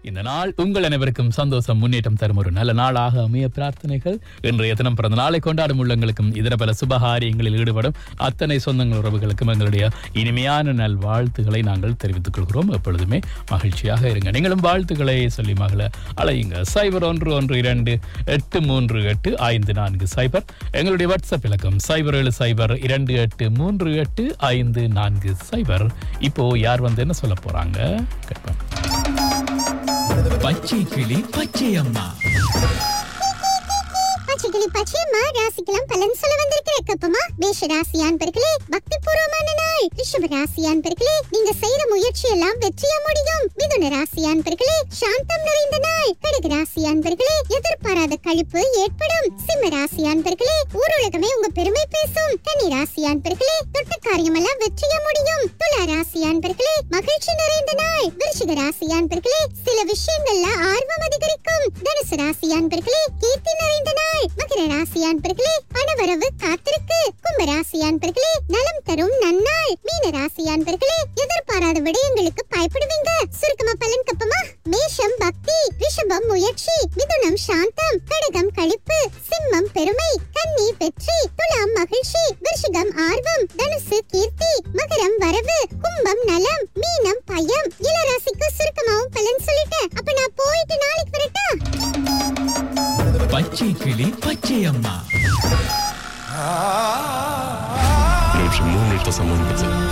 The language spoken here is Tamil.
இந்த நாள் உங்கள் அனைவருக்கும் சந்தோஷம் முன்னேற்றம் தரும் ஒரு நல்ல நாளாக அமைய பிரார்த்தனைகள் இன்றைய தினம் பிறந்த நாளை கொண்டாடும் உள்ளங்களுக்கும் இதர பல சுபகாரியங்களில் ஈடுபடும் அத்தனை சொந்தங்கள் உறவுகளுக்கும் எங்களுடைய இனிமையான நல் வாழ்த்துக்களை நாங்கள் தெரிவித்துக் கொள்கிறோம் எப்பொழுதுமே மகிழ்ச்சியாக இருங்க நீங்களும் வாழ்த்துக்களை சொல்லி மகள அழையுங்க சைபர் ஒன்று ஒன்று இரண்டு எட்டு மூன்று எட்டு ஐந்து நான்கு சைபர் எங்களுடைய வாட்ஸ்அப் இலக்கம் சைபர் ஏழு சைபர் இரண்டு எட்டு மூன்று எட்டு ஐந்து நான்கு சைபர் இப்போ யார் வந்து என்ன சொல்ல போறாங்க கேட்போம் பச்சை கிளி பச்சை அம்மா பச்சைக்கிளி பச்சையம்மா ராசிக்கெல்லாம் பலன் சொல்ல வந்திருக்கிற கப்பமா மேஷ ராசி அன்பர்களே பக்தி பூர்வமான நாள் ரிஷப ராசி அன்பர்களே நீங்க செய்யற முயற்சி எல்லாம் வெற்றியா முடியும் மிதுன ராசி அன்பர்களே சாந்தம் நிறைந்த நாள் கடக ராசி அன்பர்களே எதிர்பாராத கழிப்பு ஏற்படும் சிம்ம ராசி அன்பர்களே ஊருலகமே உங்க பெருமை பேசும் கன்னி ராசி அன்பர்களே தொட்ட காரியமெல்லாம் வெற்றியா முடியும் துலா ராசி அன்பர்களே மகிழ்ச்சி நிறைந்த நாள் விருச்சிக ராசி அன்பர்களே சில விஷயங்கள்ல ஆர்வம் அதிகரிக்கும் தனுசு ராசி அன்பர்களே கீர்த்தி நிறைந்த நாள் மகர ராசி அன்பர்களே பணவரவு காத்திருக்கு கும்ப ராசி அன்பர்களே நலம் தரும் நன்னாள் மீன ராசி அன்பர்களே எதிர்பாராத விடயங்களுக்கு பயப்படுவீங்க சுருக்கமா பலன் கப்பமா மேஷம் பக்தி ரிஷபம் முயற்சி மிதுனம் சாந்தம் கடகம் கழிப்பு சிம்மம் பெருமை கன்னி வெற்றி துலாம் மகிழ்ச்சி விருஷிகம் ஆர்வம் தனுசு கீர்த்தி மகரம் வரவு கும்பம் நலம் மீனம் பயம் இளராசிக்கு சுருக்கமாவும் பலன் சொல்லிட்டேன் அப்ப நான் போயிட்டு நாளைக்கு வரட்டா பச்சை கிளி பச்சை அம்மா Lepszy mu niż to samo nie